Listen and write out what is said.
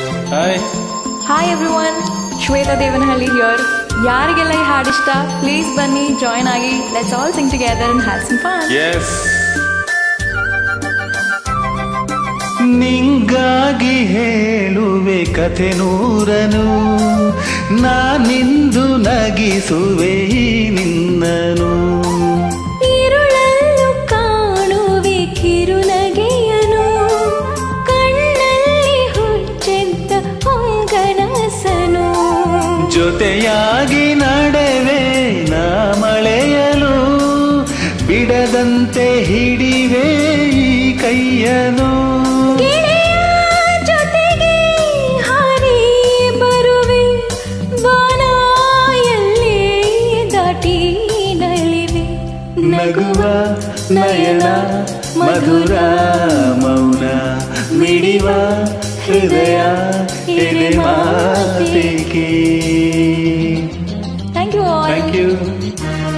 hi hi everyone Shweta Devanahalli here ಯಾರಿಗೆಲ್ಲ ಈ ಹಾಡು ಇಷ್ಟ ಪ್ಲೀಸ್ ಬನ್ನಿ ಜಾಯ್ನ್ ಆಗಿ let's all sing together and have some fun ಎಸ್ ನಿಂಗಾಗಿ ಹೇಳುವೆ ಕಥೆ ನೂರನು ನಾನಿಂದು ನಗಿಸುವೆ ಈ ನಿನ್ನನು ഇരുളല്ലു കാണുവെ ಕಿರುನಗೆಯನು ಕಣ್ಣಲ್ಲಿ ಹುಚ್ಚೆದ್ದ ಹೊಂಗನಸನು ಜೊತೆಯಾಗಿ ನಡೆವೆ ನಾ ಮಳೆಯಲು ಬಿಡದಂತೆ ಹಿಡಿವೆ ಈ ಕೈಯನು ಗೆಳೆಯ ಜೊತೆಗೆ ಹಾರಿ ಬರುವೆ ಬಾನಾಯಲ್ಲಿ ದಾಟಿ ನಲಿವೆ ನಗುವ ನಯನ ಮಧುರ ಮೌನ ಮಿಡಿವ ಹೃದಯ ಎದೆ ಮಾತಿಗೆ thank you all thank you